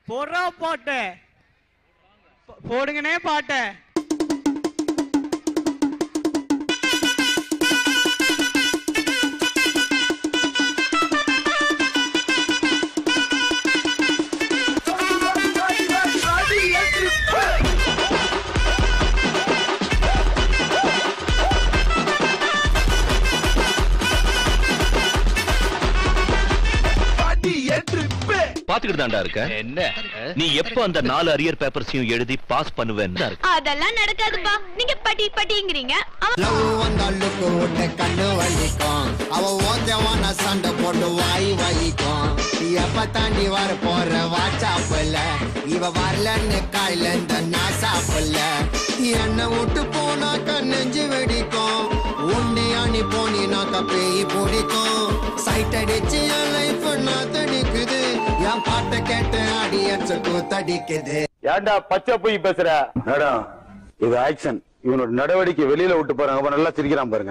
போடுறா பாட்டு போ- போடுங்கண்ணே பாட்டை பாத்துக்கிட்டு தான்டா இருக்க என்ன நீ எப்போ அந்த நாலு அரியர் பேப்பர்ஸையும் எழுதி பாஸ் பண்ணுவேன்னு தான் இருக்கு அதெல்லாம் நடக்காதுப்பா நீங்க படி படிங்கிறீங்க அவன் லவ் வந்தாளுக்கு விட்டு கண்ணு வலிக்கும் அவ ஓத்தவான சண்டை போட்டு வாய் வலிக்கும் எப்ப தாண்டி வர போற வாட்சாப்புல இவ வரலன்னு காயில இந்த நாசாப்புல என்ன விட்டு போனாக்க நெஞ்சு வெடிக்கும் உன்னையா நீ போனினாக்க பேய் பிடிக்கும் சைட் அடிச்சு என் லைஃப் நான் தடிக்குது என் பாட்டை கேட்டு அடியச்சு கூத்தடிக்குது ஏன்டா பச்சை போய் பேசுற மேடம் இது ஆக்ஷன் இவனோட நடவடிக்கை வெளியில விட்டு பாருங்க அப்ப நல்லா சிரிக்கிறான் பாருங்க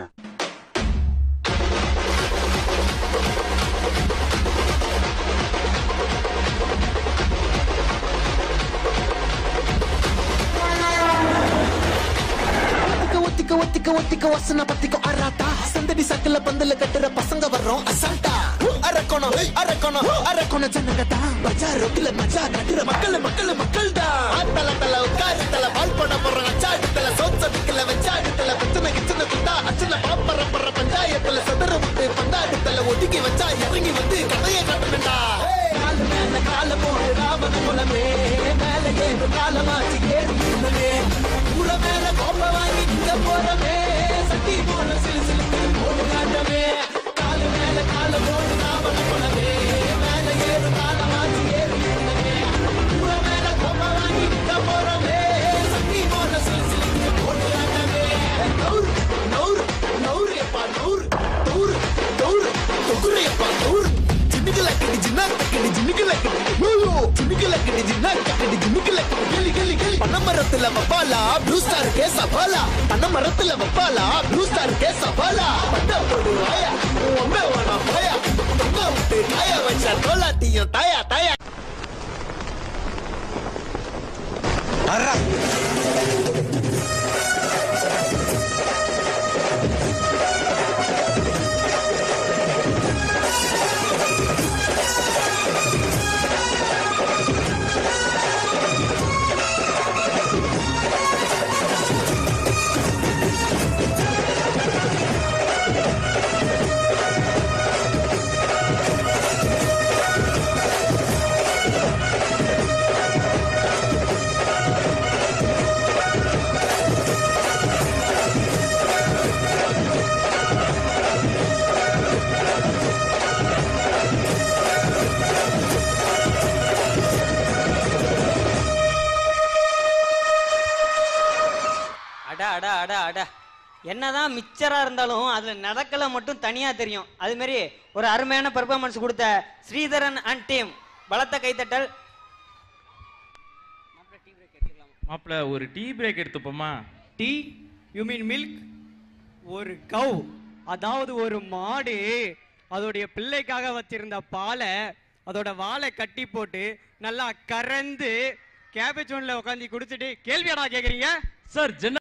ஒத்திக்க ஒத்திக்க ஒத்திக்க ஒத்திக்க வசன பத்திக்க அராட்டா சந்தடி சக்கல பந்தல கட்டுற பசங்க வர்றோம் அசால்ட்டா அரக்கணும் அரக்கணும் அரக்கணும் ஜனங்கதா பஜார் ரோட்ல மஜா கட்டுற மக்கள் மக்கள் மக்கள் தான் ஆத்தல தல உட்காரு தல பால் போட போறாங்க அச்சாடு தல சோச்சதுக்குல வச்சாடு தல பிரச்சனை கிச்சனை குத்தா அச்சன பாப்பற பற பஞ்சாயத்துல சதுர விட்டு பந்தாடு தல ஒதுக்கி வச்சா இறங்கி வந்து கதையை காட்டணும்டா கால மேல கால போடு ராமன குலமே மேல ஏறு காலமாச்சு ஏறி இருந்தமே உல மேல கோப்ப வாங்கி நிக்க போறமே சட்டி போல சிலு சிலுக்கு போடு காட்டமே கால மேல கால போடு ராமன குலமே மேல ஏறு காலமாச்சு ஏறி இருந்தமே உல மேல கோப்ப வாங்கி நிக்க போறமே சட்டி போல சிலு சிலுக்கு போடு காட்டமே நௌர் நௌர் நௌர் எப்பா நௌர் தௌர் தௌர் தொகுரு எப்பா தௌர் ஜின்னுக்குல கடி ஜின்னா கடி ஜின்னுக்குல கடி யோயோ ஜின்னுக்குல கடி ஜின்னா கடி ஜின்னுக்குல கடி கலி கலி கலி பனமரத்துல வப்பாலா ப்ளூ ஸ்டார் கே சபாலா பனமரத்துல வப்பாலா ப்ளூ ஸ்டார் கே சபாலா பட்ட போடு வாயா ஒம்மே வானா போயா தொங்க விட்டு காய வச்சா தோலாட்டியும் தாயா தாயா அட அட அட அட என்னதான் மிச்சரா இருந்தாலும் அதுல நடக்கல மட்டும் தனியா தெரியும் அது மாதிரி ஒரு அருமையான பெர்ஃபார்மன்ஸ் கொடுத்த ஸ்ரீதரன் அண்ட் டீம் பலத்த கைத்தட்டல் மாப்பிள ஒரு டீ பிரேக் எடுத்துப்போமா டீ யூ மீன் மில்க் ஒரு கவ் அதாவது ஒரு மாடு அதோடைய பிள்ளைக்காக வச்சிருந்த பாலை அதோட வாலை கட்டி போட்டு நல்லா கறந்து கேபேஜ் ஒன்ல உட்காந்து குடிச்சிட்டு கேள்வியாடா கேக்குறீங்க சார் ஜென்ன